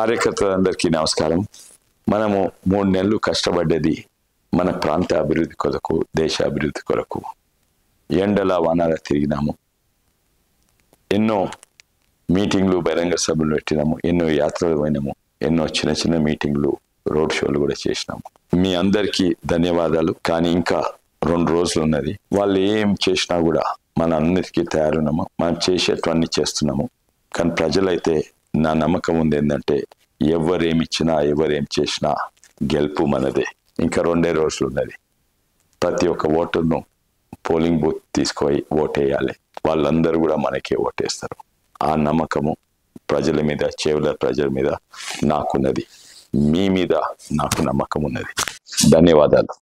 కార్యకర్తలందరికీ నమస్కారం మనము మూడు నెలలు కష్టపడ్డది మన ప్రాంత అభివృద్ధి కొరకు దేశ అభివృద్ధి కొరకు ఎండల వానాల తిరిగినాము ఎన్నో మీటింగ్లు బహిరంగ సభలు పెట్టినాము ఎన్నో యాత్రలు పోయినాము ఎన్నో చిన్న చిన్న మీటింగ్లు రోడ్ షోలు కూడా చేసినాము మీ అందరికీ ధన్యవాదాలు కానీ ఇంకా రెండు రోజులు ఉన్నది వాళ్ళు ఏం చేసినా కూడా మన అన్నిటికీ తయారున్నాము మనం చేసేటవన్నీ చేస్తున్నాము కానీ ప్రజలైతే నా నమ్మకం ఉంది ఏంటంటే ఎవరేమిచ్చినా ఎవరేం చేసినా గెలుపు మనదే ఇంకా రెండే రోజులు ఉన్నది ప్రతి ఒక్క ఓటర్ను పోలింగ్ బూత్ తీసుకుపోయి ఓటేయాలి వాళ్ళందరూ కూడా మనకే ఓటేస్తారు ఆ నమ్మకము ప్రజల మీద చేవల ప్రజల మీద నాకున్నది మీ మీద నాకు నమ్మకం ఉన్నది ధన్యవాదాలు